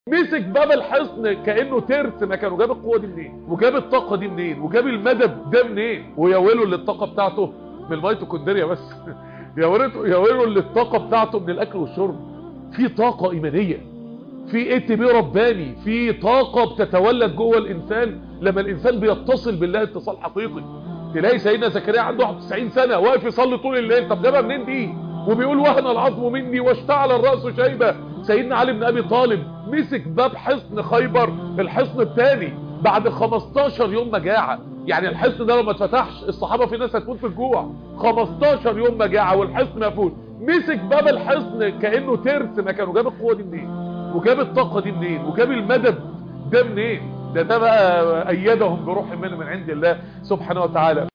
مسك باب الحصن كانه ترس مكانه جاب القوه دي منين وجاب الطاقه دي منين وجاب المدد ده منين ويا ويله اللي الطاقه بتاعته من الميتوكوندريا بس يا ويله يا ويله اللي الطاقه بتاعته من الاكل والشرب في طاقه ايمانيه في اي تي بي رباني في طاقه بتتولد جوه الانسان لما الانسان بيتصل بالله اتصال حقيقي تلاقي سيدنا زكريا عنده 91 سنه واقف يصلي طول الليل طب جابها منين دي وبيقول وهن العظم مني واشتعل الراس شيبه سيدنا علي بن ابي طالب مسك باب حصن خيبر الحصن الثاني بعد 15 يوم مجاعه يعني الحصن ده لو ما اتفتحش الصحابه في ناس هتموت في الجوع 15 يوم مجاعه والحصن مقفول مسك باب الحصن كانه ترس مكانه جاب القوه دي منين وجاب الطاقه دي منين وجاب المدد ده منين ده ده بقى ايدهم بروح من من عند الله سبحانه وتعالى